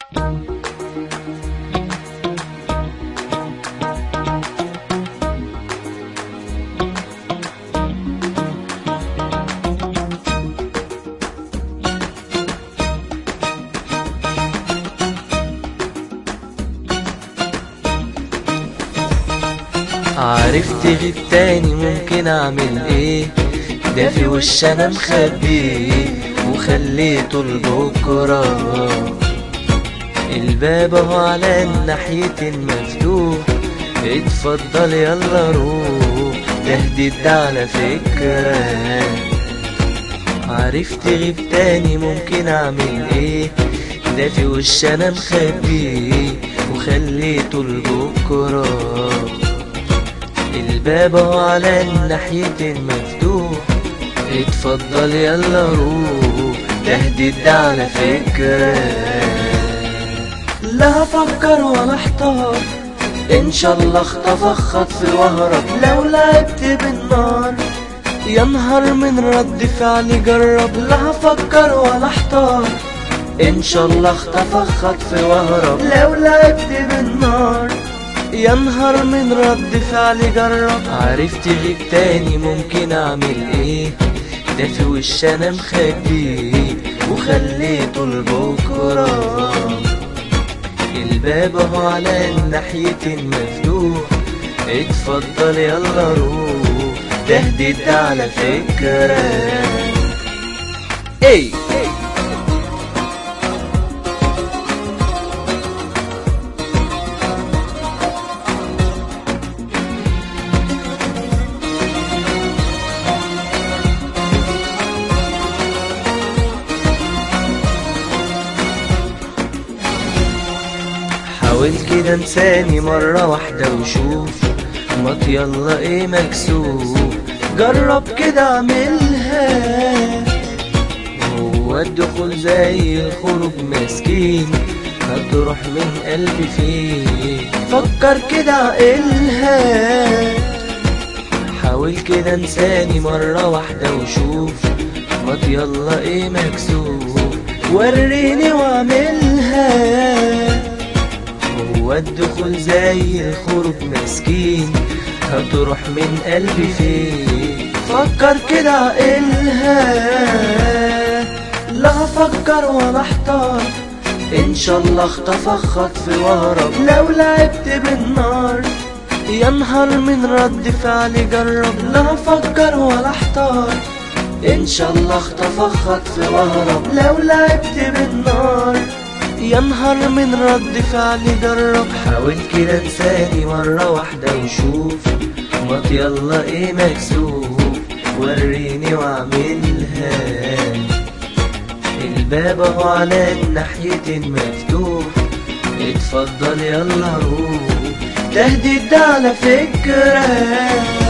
عرفت غيب تاني ممكن اعمل ايه ده في وش انا مخبيه وخليته لبكرة الباب اهو على الناحية مفتوح اتفضل يلا روح تهديد على فكرة عرفت غيب تاني ممكن اعمل ايه ده في وش انا مخبيه وخليته لبكره الباب اهو على الناحية مفتوح اتفضل يلا روح تهديد على فكرة لا افكر ولا احتار ان شاء الله اخطف خطف واهرب لو لعبت بالنار يا نهار من رد فعلي جرب لا افكر ولا احتار ان شاء الله اخطف خطف واهرب لو لعبت بالنار يا نهار من رد فعلي جرب عرفت غيب تاني ممكن اعمل ايه ده في وش انا مخبيه وخليته لبكرة الباب اهو على الناحية مفتوح اتفضل يلا روح تهديد على فكرة ايه حاول كده انساني مرة واحدة وشوف مط يلا ايه مكسوف جرب كده اعملها هو الدخول زي الخروج مسكين هتروح من قلبي فين فكر كده عقلها حاول كده انساني مرة واحدة وشوف مط يلا ايه مكسوف وريني واعملها هو الدخول زي الخروج مسكين هتروح من قلبي فين فكر كده عقلها لا افكر ولا احتار ان شاء الله اخطف خطف واهرب لو لعبت بالنار يا نهار من رد فعلي جرب لا افكر ولا احتار ان شاء الله اخطف خطف واهرب لو لعبت بالنار يا نهار من رد فعلي جرب حاول كده انساني مرة واحدة وشوف مط يلا ايه مكسوف وريني واعملها الباب اهو على الناحية مفتوح اتفضل يلا روح تهديد على فكرة